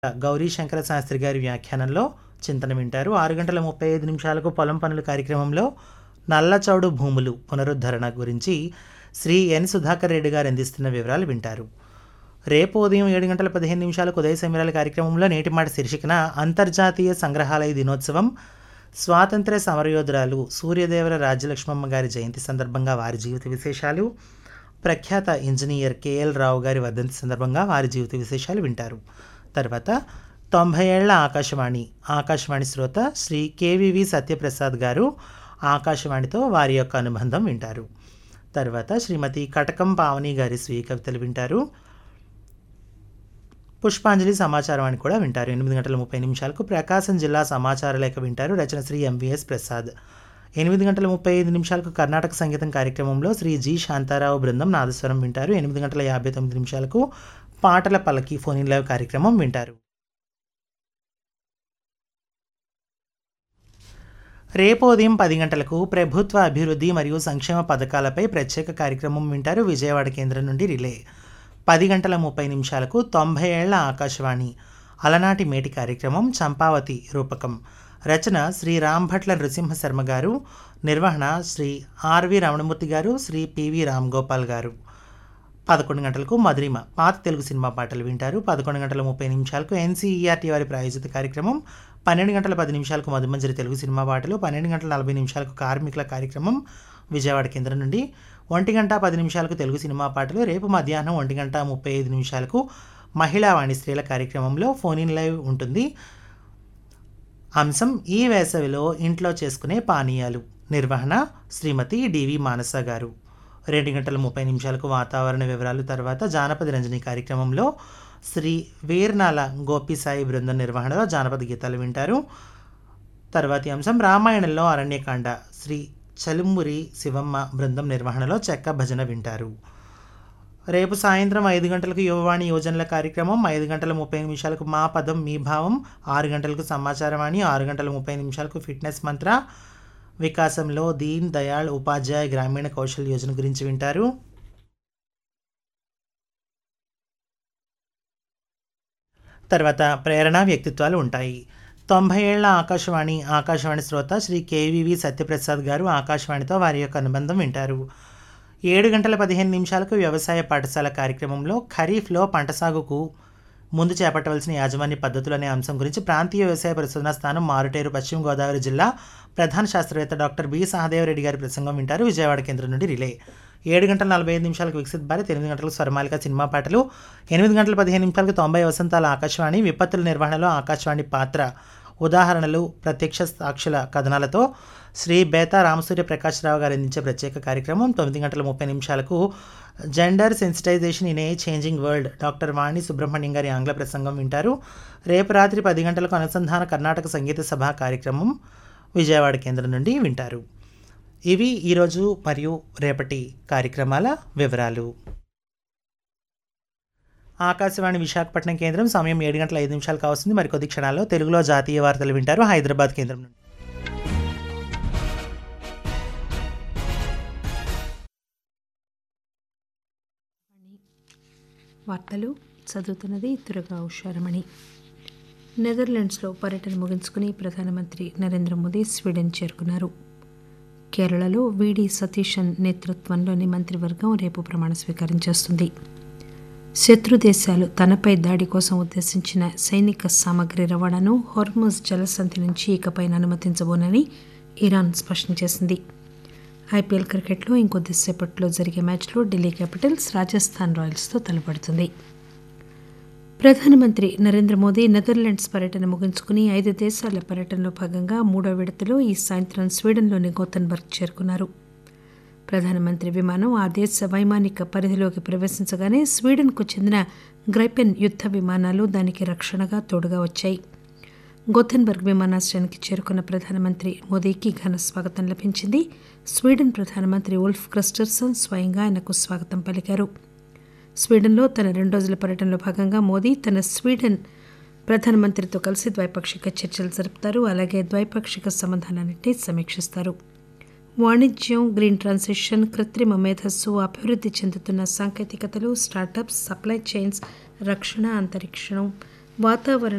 గౌరీ శంకర శాస్త్రి గారి వ్యాఖ్యానంలో చింతన వింటారు ఆరు గంటల ముప్పై ఐదు నిమిషాలకు పొలం పనుల కార్యక్రమంలో నల్లచౌడు భూములు పునరుద్ధరణ గురించి శ్రీ ఎన్ సుధాకర్ రెడ్డి గారు అందిస్తున్న వివరాలు వింటారు రేపు ఉదయం ఏడు గంటల పదిహేను నిమిషాలకు ఉదయ సమీరాల కార్యక్రమంలో నేటి మాట శీర్షికన అంతర్జాతీయ సంగ్రహాలయ దినోత్సవం స్వాతంత్ర్య సమరయోధురాలు సూర్యదేవర రాజ్యలక్ష్మమ్మ గారి జయంతి సందర్భంగా వారి జీవిత విశేషాలు ప్రఖ్యాత ఇంజనీర్ కేఎల్ రావు గారి వర్ధంతి సందర్భంగా వారి జీవిత విశేషాలు వింటారు తర్వాత తొంభై ఏళ్ల ఆకాశవాణి ఆకాశవాణి శ్రోత శ్రీ కేవివి సత్యప్రసాద్ గారు ఆకాశవాణితో వారి యొక్క అనుబంధం వింటారు తర్వాత శ్రీమతి కటకం పావని గారి స్వీయ కవితలు వింటారు పుష్పాంజలి సమాచారం అని కూడా వింటారు ఎనిమిది గంటల ముప్పై నిమిషాలకు ప్రకాశం జిల్లా సమాచార లేఖ వింటారు రచన శ్రీ ఎంవిఎస్ ప్రసాద్ ఎనిమిది గంటల ముప్పై ఐదు నిమిషాలకు కర్ణాటక సంగీతం కార్యక్రమంలో శ్రీ జి శాంతారావు బృందం నాదస్వరం వింటారు ఎనిమిది గంటల యాభై తొమ్మిది నిమిషాలకు పాటల పలకి ఫోన్ ఇన్ లైవ్ కార్యక్రమం వింటారు రేపు ఉదయం పది గంటలకు ప్రభుత్వ అభివృద్ధి మరియు సంక్షేమ పథకాలపై ప్రత్యేక కార్యక్రమం వింటారు విజయవాడ కేంద్రం నుండి రిలే పది గంటల ముప్పై నిమిషాలకు తొంభై ఏళ్ల ఆకాశవాణి అలనాటి మేటి కార్యక్రమం చంపావతి రూపకం రచన శ్రీ రాంభట్ల నృసింహ శర్మ గారు నిర్వహణ శ్రీ ఆర్వి రమణమూర్తి గారు శ్రీ పివి రామ్ గోపాల్ గారు పదకొండు గంటలకు మధురిమ పాత తెలుగు సినిమా పాటలు వింటారు పదకొండు గంటల ముప్పై నిమిషాలకు ఎన్సీఈఆర్టీ వారి ప్రాయోజిత కార్యక్రమం పన్నెండు గంటల పది నిమిషాలకు మధుమంజరి తెలుగు సినిమా పాటలు పన్నెండు గంటల నలభై నిమిషాలకు కార్మికుల కార్యక్రమం విజయవాడ కేంద్రం నుండి ఒంటి గంట పది నిమిషాలకు తెలుగు సినిమా పాటలు రేపు మధ్యాహ్నం ఒంటి గంట ముప్పై ఐదు నిమిషాలకు మహిళా వాణి స్త్రీల కార్యక్రమంలో ఫోన్ ఇన్ లైవ్ ఉంటుంది అంశం ఈ వేసవిలో ఇంట్లో చేసుకునే పానీయాలు నిర్వహణ శ్రీమతి డివి మానస గారు రెండు గంటల ముప్పై నిమిషాలకు వాతావరణ వివరాలు తర్వాత జానపద రంజని కార్యక్రమంలో శ్రీ వీర్నాల గోపిసాయి బృందం నిర్వహణలో జానపద గీతాలు వింటారు తర్వాతి అంశం రామాయణంలో అరణ్యకాండ శ్రీ చలుమురి శివమ్మ బృందం నిర్వహణలో చెక్క భజన వింటారు రేపు సాయంత్రం ఐదు గంటలకు యువవాణి యోజనల కార్యక్రమం ఐదు గంటల ముప్పై నిమిషాలకు మా పదం మీ భావం ఆరు గంటలకు సమాచారవాణి ఆరు గంటల ముప్పై నిమిషాలకు ఫిట్నెస్ మంత్ర వికాసంలో దీన్ దయాళ్ ఉపాధ్యాయ గ్రామీణ కౌశల్ యోజన గురించి వింటారు తర్వాత ప్రేరణ వ్యక్తిత్వాలు ఉంటాయి తొంభై ఏళ్ల ఆకాశవాణి ఆకాశవాణి శ్రోత శ్రీ కేవివి సత్యప్రసాద్ గారు ఆకాశవాణితో వారి యొక్క అనుబంధం వింటారు ఏడు గంటల పదిహేను నిమిషాలకు వ్యవసాయ పాఠశాల కార్యక్రమంలో ఖరీఫ్లో పంట సాగుకు ముందు చేపట్టవలసిన యాజమాన్య పద్ధతులు అనే అంశం గురించి ప్రాంతీయ వ్యవసాయ పరిశోధనా స్థానం మారుటేరు పశ్చిమ గోదావరి జిల్లా ప్రధాన శాస్త్రవేత్త డాక్టర్ బి సహదేవరెడ్డి గారి ప్రసంగం వింటారు విజయవాడ కేంద్రం నుండి రిలే ఏడు గంటల నలభై ఐదు నిమిషాలకు వికసిత్ భారత్ ఎనిమిది గంటలకు స్వరమాలిక సినిమా పాటలు ఎనిమిది గంటల పదిహేను నిమిషాలకు తొంభై వసంతాల ఆకాశవాణి విపత్తుల నిర్వహణలో ఆకాశవాణి పాత్ర ఉదాహరణలు ప్రత్యక్ష సాక్షుల కథనాలతో శ్రీ బేతా రామసూర్య ప్రకాశ్రావు గారు అందించే ప్రత్యేక కార్యక్రమం తొమ్మిది గంటల ముప్పై నిమిషాలకు gender sensitization in a changing world doctor Vani Subrahmanyam గారి ఆంగ్ల ప్రసంగం వింటారు రేపు రాత్రి పది గంటలకు అనుసంధాన కర్ణాటక సంగీత సభ కార్యక్రమం విజయవాడ కేంద్రం నుండి వింటారు ఇవి ఈరోజు మరియు రేపటి కార్యక్రమాల వివరాలు ఆకాశవాణి విశాఖపట్నం కేంద్రం సమయం ఏడు గంటల ఐదు నిమిషాలు కావస్తుంది మరికొద్ది క్షణాల్లో తెలుగులో జాతీయ వార్తలు వింటారు హైదరాబాద్ కేంద్రం నుండి వార్తలు చదువుతున్నది తురగా ఉషారమణి నెదర్లాండ్స్లో పర్యటన ముగించుకుని ప్రధానమంత్రి నరేంద్ర మోదీ స్వీడన్ చేరుకున్నారు కేరళలో వీడి సతీశన్ నేతృత్వంలోని మంత్రివర్గం రేపు ప్రమాణ స్వీకారం చేస్తుంది శత్రు దేశాలు తనపై దాడి కోసం ఉద్దేశించిన సైనిక సామగ్రి రవాణాను హోర్ముజ్ జలసంధి నుంచి ఇకపై అనుమతించబోనని ఇరాన్ స్పష్టం చేసింది ఐపీఎల్ క్రికెట్లో ఇంకొద్దిసేపట్లో జరిగే మ్యాచ్లో ఢిల్లీ క్యాపిటల్స్ రాజస్థాన్ రాయల్స్తో తలపడుతుంది ప్రధానమంత్రి నరేంద్ర మోదీ నెదర్లాండ్స్ పర్యటన ముగించుకుని ఐదు దేశాల పర్యటనలో భాగంగా మూడో విడతలో ఈ సాయంత్రం స్వీడన్లోని గోతన్బర్గ్ చేరుకున్నారు ప్రధానమంత్రి విమానం ఆ దేశ వైమానిక పరిధిలోకి ప్రవేశించగానే స్వీడన్కు చెందిన గ్రైపెన్ యుద్ధ విమానాలు దానికి రక్షణగా తోడుగా వచ్చాయి గోథెన్బర్గ్ విమానాశ్రయానికి చేరుకున్న ప్రధానమంత్రి మోదీకి ఘన స్వాగతం లభించింది స్వీడన్ ప్రధానమంత్రి ఉల్ఫ్ క్రిస్టర్సన్ స్వయంగా ఆయనకు స్వాగతం పలికారు స్వీడన్లో తన రెండు రోజుల పర్యటనలో భాగంగా మోదీ తన స్వీడన్ ప్రధానమంత్రితో కలిసి ద్వైపాక్షిక చర్చలు జరుపుతారు అలాగే ద్వైపాక్షిక సంబంధాలన్నింటినీ సమీక్షిస్తారు వాణిజ్యం గ్రీన్ ట్రాన్సిషన్ కృత్రిమ మేధస్సు అభివృద్ధి చెందుతున్న సాంకేతికతలు స్టార్టప్స్ సప్లై చైన్స్ రక్షణ అంతరిక్షం వాతావరణ